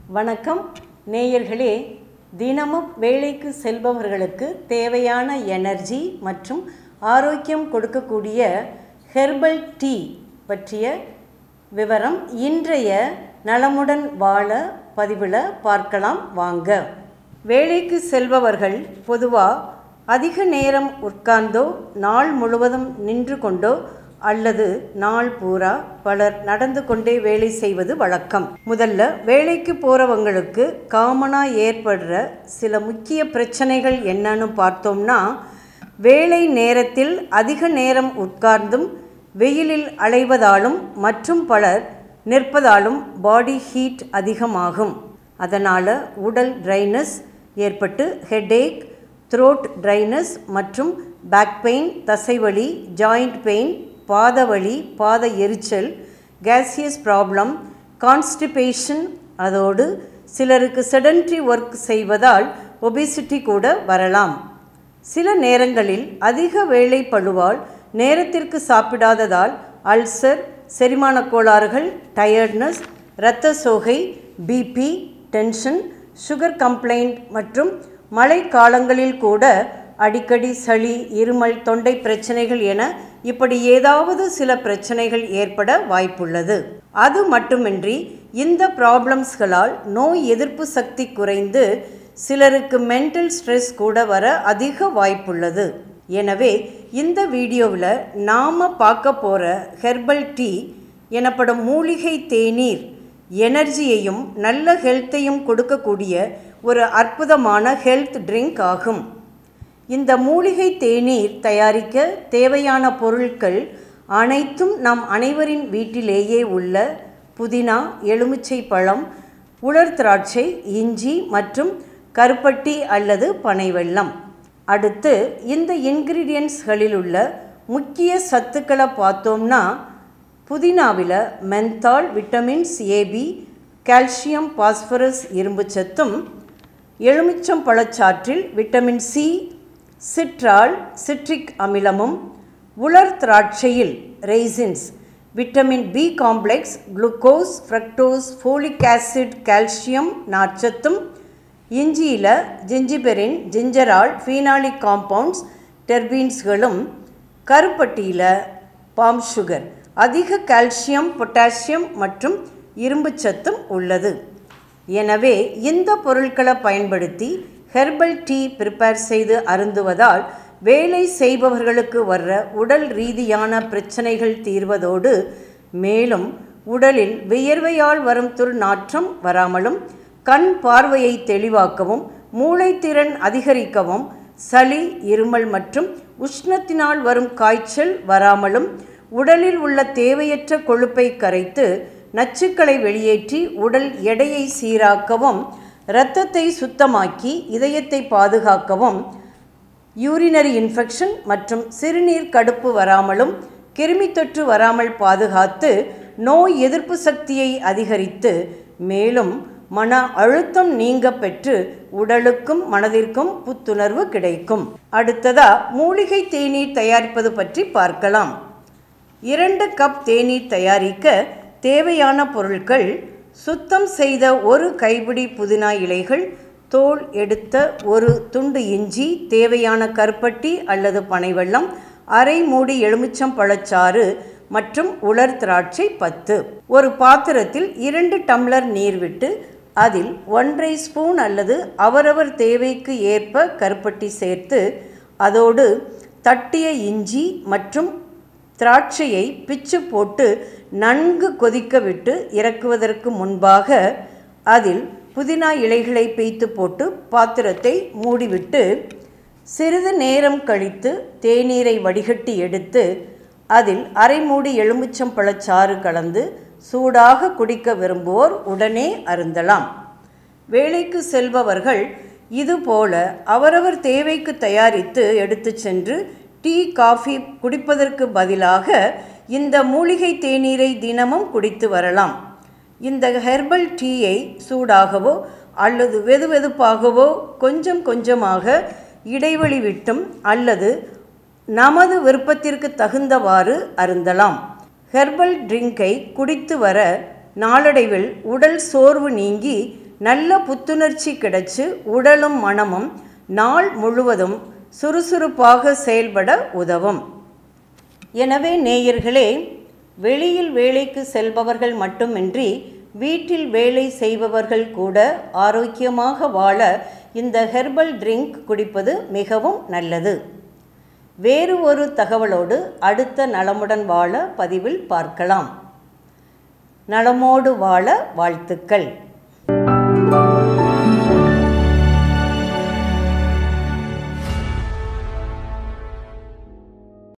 வணக்கம் நேயர்களே தினமும் வேலைக்கு செல்பவர்களுக்கு தேவையான எனர்ஜி மற்றும் ஆரோக்கியம் கொடுக்கக்கூடிய ஹெர்பல் டீ பற்றிய விவரம் இன்றைய நலமுடன் வாழ பதிவில் பார்க்கலாம் வாங்க வேலைக்கு செல்பவர்கள் பொதுவாக அதிக நேரம் உட்கார்ந்தோ நாள் முழுவதும் நின்று கொண்டோ அல்லது நாள் பூரா பலர் நடந்து கொண்டே வேலை செய்வது வழக்கம் முதல்ல வேலைக்கு போகிறவங்களுக்கு காமனாக ஏற்படுற சில முக்கிய பிரச்சனைகள் என்னன்னு பார்த்தோம்னா வேலை நேரத்தில் அதிக நேரம் உட்கார்ந்தும் வெயிலில் அலைவதாலும் மற்றும் பலர் நிற்பதாலும் பாடி ஹீட் அதிகமாகும் அதனால் உடல் ட்ரைனஸ் ஏற்பட்டு ஹெட்டேக் த்ரோட் ட்ரைனஸ் மற்றும் பேக் பெயின் தசைவலி ஜாயிண்ட் பெயின் பாதவலி பாத எரிச்சல் கேசியஸ் ப்ராப்ளம் கான்ஸ்டிபேஷன் அதோடு சிலருக்கு செடன்ட்ரி ஒர்க் செய்வதால் ஒபிசிட்டி கூட வரலாம் சில நேரங்களில் அதிக வேலை பழுவால் நேரத்திற்கு சாப்பிடாததால் அல்சர் செரிமான கோளாறுகள் டயர்ட்னஸ் இரத்த சோகை பிபி டென்ஷன் சுகர் கம்ப்ளைண்ட் மற்றும் மழை காலங்களில் கூட அடிக்கடி சளி இருமல் தொண்டை பிரச்சனைகள் என இப்படி ஏதாவது சில பிரச்சனைகள் ஏற்பட வாய்ப்புள்ளது அது மட்டுமின்றி இந்த ப்ராப்ளம்ஸ்களால் நோய் எதிர்ப்பு சக்தி குறைந்து சிலருக்கு மென்டல் ஸ்ட்ரெஸ் கூட வர அதிக வாய்ப்புள்ளது எனவே இந்த வீடியோவில் நாம் பார்க்க போகிற ஹெர்பல் டீ எனப்படும் மூலிகை தேநீர் எனர்ஜியையும் நல்ல ஹெல்த்தையும் கொடுக்கக்கூடிய ஒரு அற்புதமான ஹெல்த் ட்ரிங்க் ஆகும் இந்த மூலிகை தேநீர் தயாரிக்க தேவையான பொருட்கள் அனைத்தும் நம் அனைவரின் வீட்டிலேயே உள்ள புதினா எலுமிச்சை பழம் உலர் திராட்சை இஞ்சி மற்றும் கருப்பட்டி அல்லது பனைவெல்லம் அடுத்து இந்த இன்க்ரீடியன்ட்ஸ்களில் உள்ள முக்கிய சத்துக்களை பார்த்தோம்னா புதினாவில் menthol vitamins A B calcium phosphorus இரும்பு சத்தும் எலுமிச்சம் பழச்சாற்றில் விட்டமின் சி சிட்ரால் சிட்ரிக் அமிலமும் உலர் திராட்சையில் raisins vitamin B complex glucose fructose folic acid calcium நார்ச்சத்தும் இஞ்சியில் ஜிஞ்சிபெரின் ஜிஞ்சரால் ஃபீனாலிக் காம்பவுண்ட்ஸ் டெர்பீன்ஸ்களும் கருப்பட்டியில் பாம் சுகர் அதிக கால்சியம் பொட்டாசியம் மற்றும் இரும்பு சத்தும் உள்ளது எனவே இந்த பொருட்களை பயன்படுத்தி ஹெர்பல் டீ ப்ரிப்பேர் செய்து அருந்துவதால் வேலை செய்பவர்களுக்கு வர்ற உடல் ரீதியான பிரச்சனைகள் தீர்வதோடு மேலும் உடலில் வியர்வையால் வரும் துர்நாற்றம் வராமலும் கண் பார்வையை தெளிவாக்கவும் மூளைத்திறன் அதிகரிக்கவும் சளி இருமல் மற்றும் உஷ்ணத்தினால் வரும் காய்ச்சல் வராமலும் உடலில் உள்ள தேவையற்ற கொழுப்பை கரைத்து நச்சுக்களை வெளியேற்றி உடல் எடையை சீராக்கவும் இரத்தத்தை சுத்தமாக்கி இதயத்தை பாதுகாக்கவும் யூரினரி இன்ஃபெக்ஷன் மற்றும் சிறுநீர் கடுப்பு வராமலும் கிருமி தொற்று வராமல் பாதுகாத்து நோய் எதிர்ப்பு சக்தியை அதிகரித்து மேலும் மன அழுத்தம் நீங்க பெற்று உடலுக்கும் மனதிற்கும் புத்துணர்வு கிடைக்கும் அடுத்ததா மூலிகை தேநீர் தயாரிப்பது பற்றி பார்க்கலாம் இரண்டு கப் தேநீர் தயாரிக்க தேவையான பொருட்கள் சுத்தம் செய்த ஒரு கைப்பிடி புதினா இலைகள் தோல் எடுத்த ஒரு துண்டு இஞ்சி தேவையான கருப்பட்டி அல்லது பனைவெல்லம் அரை மூடி எலுமிச்சம் பழச்சாறு மற்றும் உலர் திராட்சை பத்து ஒரு பாத்திரத்தில் இரண்டு டம்ளர் நீர் விட்டு அதில் ஒன்றரை ஸ்பூன் அல்லது அவரவர் தேவைக்கு ஏற்ப கருப்பட்டி சேர்த்து அதோடு தட்டிய இஞ்சி மற்றும் திராட்சையை பிச்சு போட்டு நன்கு கொதிக்க விட்டு இறக்குவதற்கு முன்பாக அதில் புதினா இலைகளை பேய்த்து போட்டு பாத்திரத்தை மூடிவிட்டு சிறிது நேரம் கழித்து தேநீரை வடிகட்டி எடுத்து அதில் அரை மூடி எலுமிச்சம் பழச்சாறு கலந்து சூடாக குடிக்க விரும்புவோர் உடனே அருந்தலாம் வேலைக்கு செல்பவர்கள் இதுபோல அவரவர் தேவைக்கு தயாரித்து எடுத்து சென்று டீ காஃபி குடிப்பதற்கு பதிலாக இந்த மூலிகை தேநீரை தினமும் குடித்து வரலாம் இந்த ஹெர்பல் டீயை சூடாகவோ அல்லது வெதுவெதுப்பாகவோ கொஞ்சம் கொஞ்சமாக இடைவெளி விட்டும் அல்லது நமது விருப்பத்திற்கு தகுந்தவாறு அருந்தலாம் ஹெர்பல் ட்ரிங்கை குடித்து வர நாளடைவில் உடல் சோர்வு நீங்கி நல்ல புத்துணர்ச்சி கிடைச்சு உடலும் மனமும் நாள் முழுவதும் சுறுசுறுப்பாக செயல்பட உதவும் எனவே நேயர்களே வெளியில் வேலைக்கு செல்பவர்கள் மட்டுமின்றி வீட்டில் வேலை செய்பவர்கள் கூட ஆரோக்கியமாக வாழ இந்த ஹெர்பல் ட்ரிங்க் குடிப்பது மிகவும் நல்லது வேறு ஒரு தகவலோடு அடுத்த நலமுடன் வாழ பதிவில் பார்க்கலாம் நலமோடு வாழ வாழ்த்துக்கள்